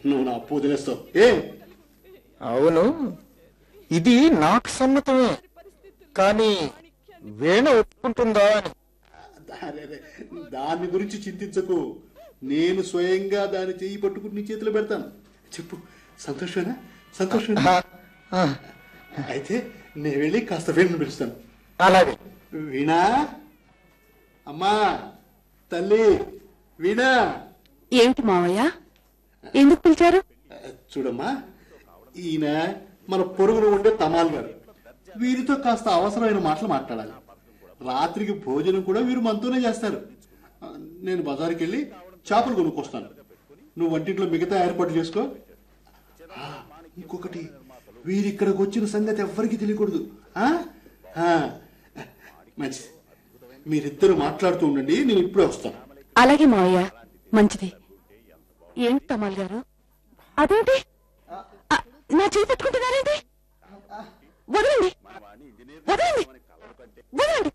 నువ్వు నా అప్పు వదిలేస్తావు ఏ అవును ఇది నాకు సమ్మతమే కానీ వీణ ఒప్పుకుంటుందా అని అరే, అరే, దాని గురించి చింతించకు నేను స్వయంగా దాని చెయ్యి పట్టుకుని నీ చేతిలో పెడతాను చెప్పు సంతోషమేనా సంతోషమేనా ఆ, ఆ, అయితే నేను వెళ్ళి కాస్త వీణను పిలుస్తాను అలాగే వీణా అమ్మా తల్లి వీణా ఏమిటి మావయ్య ఎందుకు పిలిచారు చూడమ్మా ఈయన మన పొరుగున ఉండే తమాల్ గారు వీరితో కాస్త అవసరమైన మాటలు మాట్లాడాలి రాత్రికి భోజనం కూడా వీరు మనతోనే చేస్తారు ఆ, నేను బజారుకి వెళ్ళి చేపలు కొనుక్కొస్తాను నువ్వు వంటింట్లో మిగతా ఏర్పాట్లు చేసుకో ఆ, ఇంకొకటి వీరిక్కడికి వచ్చిన సంగతి ఎవ్వరికీ తెలియకూడదు ఆ? ఆ, మంచిది మీరిద్దరు మాట్లాడుతూ ఉండండి నేను ఇప్పుడే వస్తాను అలాగే మావయ్య మంచిది ఏంటి తమాల్ గారు అదేంటి ఆ, నా చేయి పట్టుకుంటున్నారేంటి వదలండి వదలండి వదలండి